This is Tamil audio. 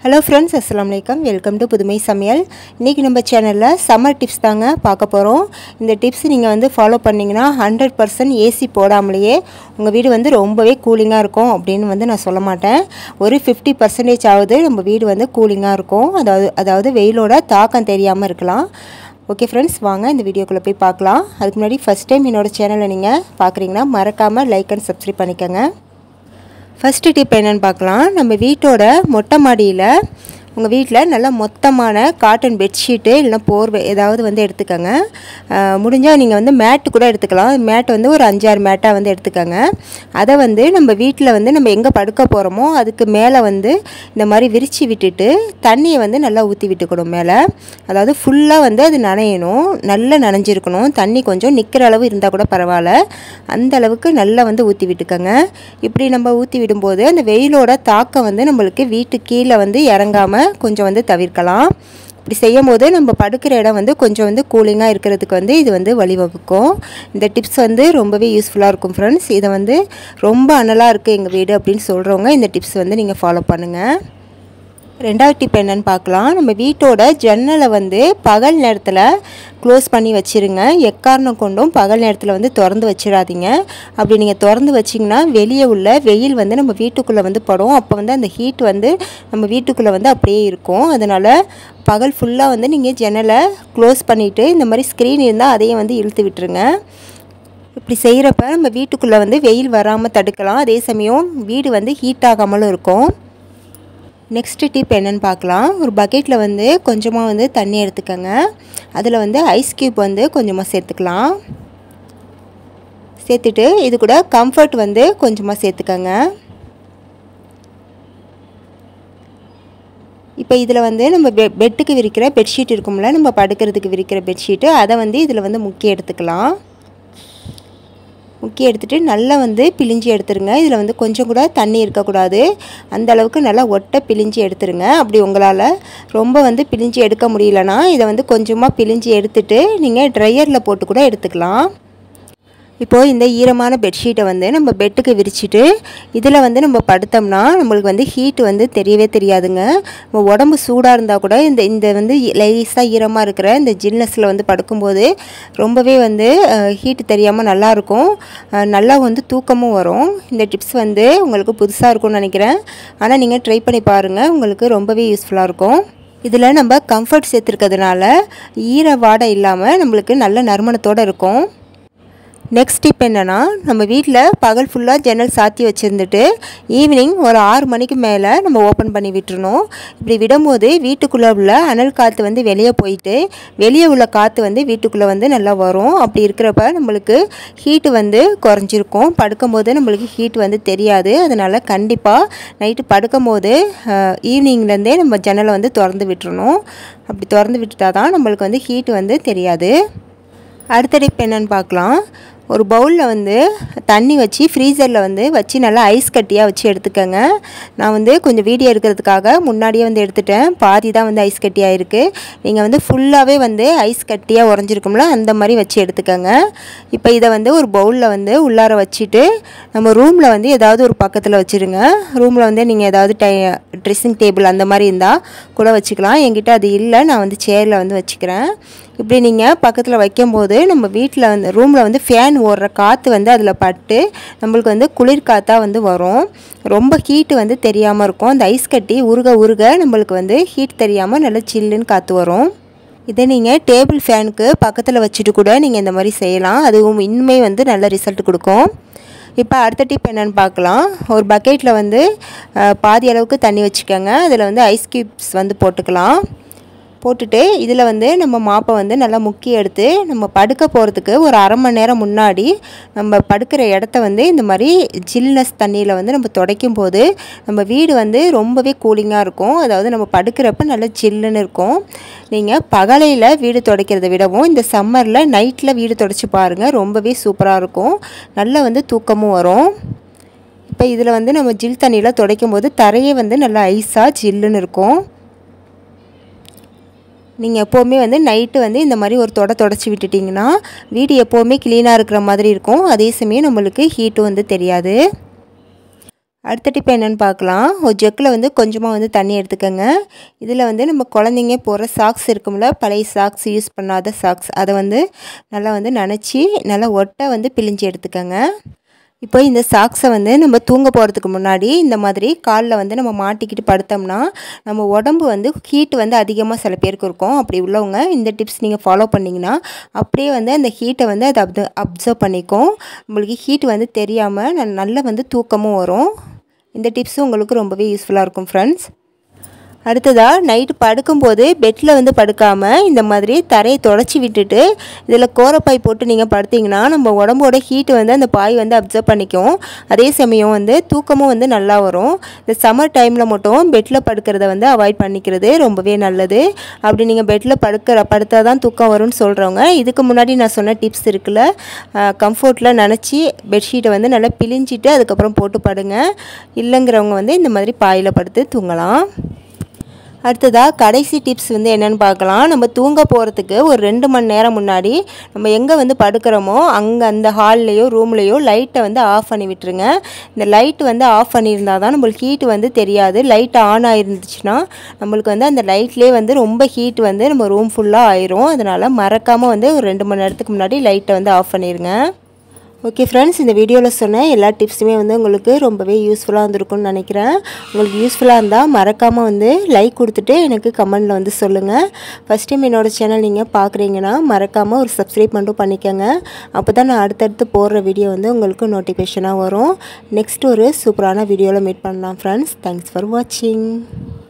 ஹலோ ஃப்ரெண்ட்ஸ் அஸ்ஸலாமு அலைக்கம் வெல்கம் டு புதுமை சமையல் இன்றைக்கி நம்ம சேனலில் சம்மர் டிப்ஸ் தாங்க பார்க்க போகிறோம் இந்த டிப்ஸ் நீங்கள் வந்து ஃபாலோ பண்ணிங்கன்னா ஹண்ட்ரட் பர்சன்ட் ஏசி போடாமலேயே உங்கள் வீடு வந்து ரொம்பவே கூலிங்காக இருக்கும் அப்படின்னு வந்து நான் சொல்ல மாட்டேன் ஒரு ஃபிஃப்டி பர்சன்டேஜ் ஆகுது நம்ம வீடு வந்து கூலிங்காக இருக்கும் அதாவது அதாவது வெயிலோட தாக்கம் தெரியாமல் இருக்கலாம் ஓகே ஃப்ரெண்ட்ஸ் வாங்க இந்த வீடியோக்குள்ளே போய் பார்க்கலாம் அதுக்கு முன்னாடி ஃபஸ்ட் டைம் என்னோடய சேனலை நீங்கள் பார்க்குறீங்கன்னா மறக்காமல் லைக் அண்ட் சப்ஸ்கிரைப் பண்ணிக்கோங்க ஃபஸ்ட்டு டிப் என்னென்னு பார்க்கலாம் நம்ம வீட்டோட மொட்டை மாடியில் உங்கள் வீட்டில் நல்லா மொத்தமான காட்டன் பெட்ஷீட்டு இல்லைனா போர்வை ஏதாவது வந்து எடுத்துக்கோங்க முடிஞ்சால் நீங்கள் வந்து மேட்டு கூட எடுத்துக்கலாம் மேட் வந்து ஒரு அஞ்சாறு மேட்டாக வந்து எடுத்துக்கோங்க அதை வந்து நம்ம வீட்டில் வந்து நம்ம எங்கே படுக்க போகிறோமோ அதுக்கு மேலே வந்து இந்த மாதிரி விரித்து விட்டுட்டு தண்ணியை வந்து நல்லா ஊற்றி விட்டுக்கணும் மேலே அதாவது ஃபுல்லாக வந்து அது நனையணும் நல்லா நனைஞ்சிருக்கணும் தண்ணி கொஞ்சம் நிற்கிற அளவு இருந்தால் கூட பரவாயில்ல அந்த அளவுக்கு நல்லா வந்து ஊற்றி விட்டுக்கோங்க இப்படி நம்ம ஊற்றி விடும்போது அந்த வெயிலோட தாக்கம் வந்து நம்மளுக்கு வீட்டு கீழே வந்து இறங்காமல் கொஞ்சம் வந்து தவிர்க்கலாம் இப்படி செய்யும் போது நம்ம படுக்கிற இடம் வந்து கொஞ்சம் வந்து கூலிங்காக இருக்கிறதுக்கு வந்து இது வந்து வழிவகுக்கும் இந்த டிப்ஸ் வந்து ரொம்பவே யூஸ்ஃபுல்லாக இருக்கும் ஃப்ரெண்ட்ஸ் இதை வந்து ரொம்ப அனலாக இருக்குது எங்கள் வீடு அப்படின்னு சொல்கிறவங்க இந்த டிப்ஸ் வந்து நீங்கள் ஃபாலோ பண்ணுங்கள் ரெண்டாவது டிப் என்னென்னு பார்க்கலாம் நம்ம வீட்டோட ஜன்னலை வந்து பகல் நேரத்தில் க்ளோஸ் பண்ணி வச்சுருங்க எக்காரணம் கொண்டும் பகல் நேரத்தில் வந்து திறந்து வச்சிடாதீங்க அப்படி நீங்கள் திறந்து வச்சிங்கன்னா வெளியே உள்ள வெயில் வந்து நம்ம வீட்டுக்குள்ளே வந்து படும் அப்போ வந்து அந்த ஹீட் வந்து நம்ம வீட்டுக்குள்ளே வந்து அப்படியே இருக்கும் அதனால் பகல் ஃபுல்லாக வந்து நீங்கள் ஜன்னலை க்ளோஸ் பண்ணிவிட்டு இந்த மாதிரி ஸ்க்ரீன் இருந்தால் அதையும் வந்து இழுத்து விட்டுருங்க இப்படி செய்கிறப்ப நம்ம வீட்டுக்குள்ளே வந்து வெயில் வராமல் தடுக்கலாம் அதே சமயம் வீடு வந்து ஹீட் ஆகாமலும் இருக்கும் நெக்ஸ்ட்டு டிப் என்னென்னு பார்க்கலாம் ஒரு பக்கெட்டில் வந்து கொஞ்சமாக வந்து தண்ணி எடுத்துக்கோங்க அதில் வந்து ஐஸ் க்யூப் வந்து கொஞ்சமாக சேர்த்துக்கலாம் சேர்த்துட்டு இது கூட கம்ஃபர்ட் வந்து கொஞ்சமாக சேர்த்துக்கோங்க இப்போ இதில் வந்து நம்ம பெ பெட்டுக்கு விரிக்கிற பெட்ஷீட் இருக்கும்ல நம்ம படுக்கிறதுக்கு விரிக்கிற பெட்ஷீட்டு அதை வந்து இதில் வந்து முக்கிய எடுத்துக்கலாம் முக்கிய எடுத்துகிட்டு நல்லா வந்து பிழிஞ்சு எடுத்துருங்க இதில் வந்து கொஞ்சம் கூட தண்ணி இருக்கக்கூடாது அந்த அளவுக்கு நல்லா ஒட்டை பிழிஞ்சு எடுத்துருங்க அப்படி உங்களால் ரொம்ப வந்து பிழிஞ்சு எடுக்க முடியலனா இதை வந்து கொஞ்சமாக பிழிஞ்சு எடுத்துட்டு நீங்கள் ட்ரையரில் போட்டு கூட எடுத்துக்கலாம் இப்போது இந்த ஈரமான பெட்ஷீட்டை வந்து நம்ம பெட்டுக்கு விரிச்சிட்டு இதில் வந்து நம்ம படுத்தோம்னா நம்மளுக்கு வந்து ஹீட் வந்து தெரியவே தெரியாதுங்க நம்ம உடம்பு சூடாக இருந்தால் கூட இந்த இந்த வந்து லேஸாக ஈரமாக இருக்கிற இந்த ஜில்னஸில் வந்து படுக்கும்போது ரொம்பவே வந்து ஹீட் தெரியாமல் நல்லாயிருக்கும் நல்லா வந்து தூக்கமும் வரும் இந்த டிப்ஸ் வந்து உங்களுக்கு புதுசாக இருக்கும்னு நினைக்கிறேன் ஆனால் நீங்கள் ட்ரை பண்ணி பாருங்கள் உங்களுக்கு ரொம்பவே யூஸ்ஃபுல்லாக இருக்கும் இதில் நம்ம கம்ஃபர்ட் சேர்த்துருக்கிறதுனால ஈர வாடை இல்லாமல் நம்மளுக்கு நல்ல நறுமணத்தோடு இருக்கும் நெக்ஸ்ட் டிப் என்னென்னா நம்ம வீட்டில் பகல் ஃபுல்லாக ஜன்னல் சாத்தி வச்சுருந்துட்டு ஈவினிங் ஒரு ஆறு மணிக்கு மேலே நம்ம ஓப்பன் பண்ணி விட்டுருணும் இப்படி விடும்போது வீட்டுக்குள்ளே உள்ள அனல் காற்று வந்து வெளியே போயிட்டு வெளியே உள்ள காற்று வந்து வீட்டுக்குள்ளே வந்து நல்லா வரும் அப்படி இருக்கிறப்ப நம்மளுக்கு ஹீட்டு வந்து குறைஞ்சிருக்கும் படுக்கும்போது நம்மளுக்கு ஹீட் வந்து தெரியாது அதனால் கண்டிப்பாக நைட்டு படுக்கும்போது ஈவினிங்லேருந்தே நம்ம ஜன்னலை வந்து திறந்து விட்டுறணும் அப்படி திறந்து விட்டுட்டா தான் நம்மளுக்கு வந்து ஹீட் வந்து தெரியாது அடுத்த டிப் என்னென்னு பார்க்கலாம் ஒரு பவுலில் வந்து தண்ணி வச்சு ஃப்ரீசரில் வந்து வச்சு நல்லா ஐஸ் கட்டியாக வச்சு எடுத்துக்கோங்க நான் வந்து கொஞ்சம் வீடியோ எடுக்கிறதுக்காக முன்னாடியே வந்து எடுத்துட்டேன் பாதி தான் வந்து ஐஸ் கட்டியாக இருக்குது நீங்கள் வந்து ஃபுல்லாகவே வந்து ஐஸ் கட்டியாக உறைஞ்சிருக்கும்ல அந்த மாதிரி வச்சு எடுத்துக்கோங்க இப்போ இதை வந்து ஒரு பவுலில் வந்து உள்ளார வச்சுட்டு நம்ம ரூமில் வந்து ஏதாவது ஒரு பக்கத்தில் வச்சுருங்க ரூமில் வந்து நீங்கள் ஏதாவது டை ட்ரெஸ்ஸிங் டேபிள் அந்த மாதிரி இருந்தால் கூட வச்சுக்கலாம் என்கிட்ட அது இல்லை நான் வந்து சேரில் வந்து வச்சுக்கிறேன் இப்படி நீங்கள் பக்கத்தில் வைக்கும்போது நம்ம வீட்டில் வந்து ரூமில் வந்து ஃபேன் ஓடுற காற்று வந்து அதில் பட்டு நம்மளுக்கு வந்து குளிர் காற்றாக வந்து வரும் ரொம்ப ஹீட்டு வந்து தெரியாமல் இருக்கும் அந்த ஐஸ் கட்டி உருக உருக நம்மளுக்கு வந்து ஹீட் தெரியாமல் நல்லா சில்லுன்னு காற்று வரும் இதை நீங்கள் டேபிள் ஃபேனுக்கு பக்கத்தில் வச்சுட்டு கூட நீங்கள் இந்த மாதிரி செய்யலாம் அதுவும் இன்னுமே வந்து நல்ல ரிசல்ட் கொடுக்கும் இப்போ அடுத்த டிப் என்னென்னு பார்க்கலாம் ஒரு பக்கெட்டில் வந்து பாதி அளவுக்கு தண்ணி வச்சுக்கோங்க அதில் வந்து ஐஸ் க்யூப்ஸ் வந்து போட்டுக்கலாம் போட்டுட்டு இதில் வந்து நம்ம மாப்பை வந்து நல்லா முக்கி எடுத்து நம்ம படுக்க போகிறதுக்கு ஒரு அரை மணி நேரம் முன்னாடி நம்ம படுக்கிற இடத்த வந்து இந்த மாதிரி ஜில்னஸ் தண்ணியில் வந்து நம்ம துடைக்கும் போது நம்ம வீடு வந்து ரொம்பவே கூலிங்காக இருக்கும் அதாவது நம்ம படுக்கிறப்ப நல்லா ஜில்லுன்னு இருக்கும் நீங்கள் பகலையில் வீடு துடைக்கிறத விடவும் இந்த சம்மரில் நைட்டில் வீடு துடைச்சி பாருங்கள் ரொம்பவே சூப்பராக இருக்கும் நல்லா வந்து தூக்கமும் வரும் இப்போ இதில் வந்து நம்ம ஜில் தண்ணியில் துடைக்கும் போது தரையே வந்து நல்லா ஐஸாக ஜில்லுன்னு இருக்கும் நீங்கள் எப்போவுமே வந்து நைட்டு வந்து இந்த மாதிரி ஒரு தொடை தொடச்சி விட்டுட்டிங்கன்னா வீடு எப்போவுமே க்ளீனாக இருக்கிற மாதிரி இருக்கும் அதே சமயம் நம்மளுக்கு ஹீட்டும் வந்து தெரியாது அடுத்த டிப் என்னென்னு பார்க்கலாம் ஒரு ஜக்கில் வந்து கொஞ்சமாக வந்து தண்ணி எடுத்துக்கோங்க இதில் வந்து நம்ம குழந்தைங்க போடுற சாக்ஸ் இருக்கும்ல பழைய சாக்ஸ் யூஸ் பண்ணாத சாக்ஸ் அதை வந்து நல்லா வந்து நனைச்சி நல்லா ஒட்டை வந்து பிழிஞ்சு எடுத்துக்கோங்க இப்போ இந்த சாக்ஸை வந்து நம்ம தூங்க போகிறதுக்கு முன்னாடி இந்த மாதிரி காலில் வந்து நம்ம மாட்டிக்கிட்டு படுத்தோம்னா நம்ம உடம்பு வந்து ஹீட் வந்து அதிகமாக சில பேருக்கு இருக்கும் அப்படி உள்ளவங்க இந்த டிப்ஸ் நீங்கள் ஃபாலோ பண்ணிங்கன்னா அப்படியே வந்து அந்த ஹீட்டை வந்து அதை அப்த அப்சர்வ் பண்ணிக்கும் உங்களுக்கு ஹீட் வந்து தெரியாமல் நல்ல வந்து தூக்கமும் வரும் இந்த டிப்ஸும் உங்களுக்கு ரொம்பவே யூஸ்ஃபுல்லாக இருக்கும் ஃப்ரெண்ட்ஸ் அடுத்ததாக நைட்டு படுக்கும்போது பெட்டில் வந்து படுக்காமல் இந்த மாதிரி தரையை தொடச்சி விட்டுட்டு இதில் கோரப்பாய் போட்டு நீங்கள் படுத்திங்கன்னா நம்ம உடம்போட ஹீட்டு வந்து அந்த பாய் வந்து அப்சர்வ் பண்ணிக்கும் அதே சமயம் வந்து தூக்கமும் வந்து நல்லா வரும் இந்த சம்மர் டைமில் மட்டும் பெட்டில் படுக்கிறத வந்து அவாய்ட் பண்ணிக்கிறது ரொம்பவே நல்லது அப்படி நீங்கள் பெட்டில் படுக்கிற படுத்தால் தான் தூக்கம் வரும்னு சொல்கிறவங்க இதுக்கு முன்னாடி நான் சொன்ன டிப்ஸ் இருக்குல்ல கம்ஃபர்ட்டில் நினச்சி பெட்ஷீட்டை வந்து நல்லா பிழிஞ்சிட்டு அதுக்கப்புறம் போட்டு படுங்க இல்லைங்கிறவங்க வந்து இந்த மாதிரி பாயில் படுத்து தூங்கலாம் அடுத்ததாக கடைசி டிப்ஸ் வந்து என்னென்னு பார்க்கலாம் நம்ம தூங்க போகிறதுக்கு ஒரு ரெண்டு மணி நேரம் முன்னாடி நம்ம எங்கே வந்து படுக்கிறோமோ அங்கே அந்த ஹால்லையோ ரூம்லேயோ லைட்டை வந்து ஆஃப் பண்ணி விட்டுருங்க இந்த லைட் வந்து ஆஃப் பண்ணியிருந்தால் தான் நம்மளுக்கு ஹீட் வந்து தெரியாது லைட் ஆன் ஆயிருந்துச்சுன்னா நம்மளுக்கு வந்து அந்த லைட்லேயே வந்து ரொம்ப ஹீட் வந்து நம்ம ரூம் ஃபுல்லாக ஆயிரும் அதனால் மறக்காமல் வந்து ஒரு ரெண்டு மணி நேரத்துக்கு முன்னாடி லைட்டை வந்து ஆஃப் பண்ணிடுங்க ஓகே ஃப்ரெண்ட்ஸ் இந்த வீடியோவில் சொன்ன எல்லா டிப்ஸுமே வந்து உங்களுக்கு ரொம்பவே யூஸ்ஃபுல்லாக இருந்திருக்கும்னு நினைக்கிறேன் உங்களுக்கு யூஸ்ஃபுல்லாக இருந்தால் மறக்காமல் வந்து லைக் கொடுத்துட்டு எனக்கு கமெண்டில் வந்து சொல்லுங்கள் ஃபஸ்ட் டைம் என்னோடய சேனல் நீங்கள் பார்க்குறீங்கன்னா மறக்காமல் ஒரு சப்ஸ்கிரைப் மட்டும் பண்ணிக்கோங்க அப்போ தான் நான் அடுத்தடுத்து போடுற வீடியோ வந்து உங்களுக்கு நோட்டிஃபிகேஷனாக வரும் நெக்ஸ்ட் ஒரு சூப்பரான வீடியோவில் மீட் பண்ணலாம் ஃப்ரெண்ட்ஸ் தேங்க்ஸ் ஃபார் வாட்சிங்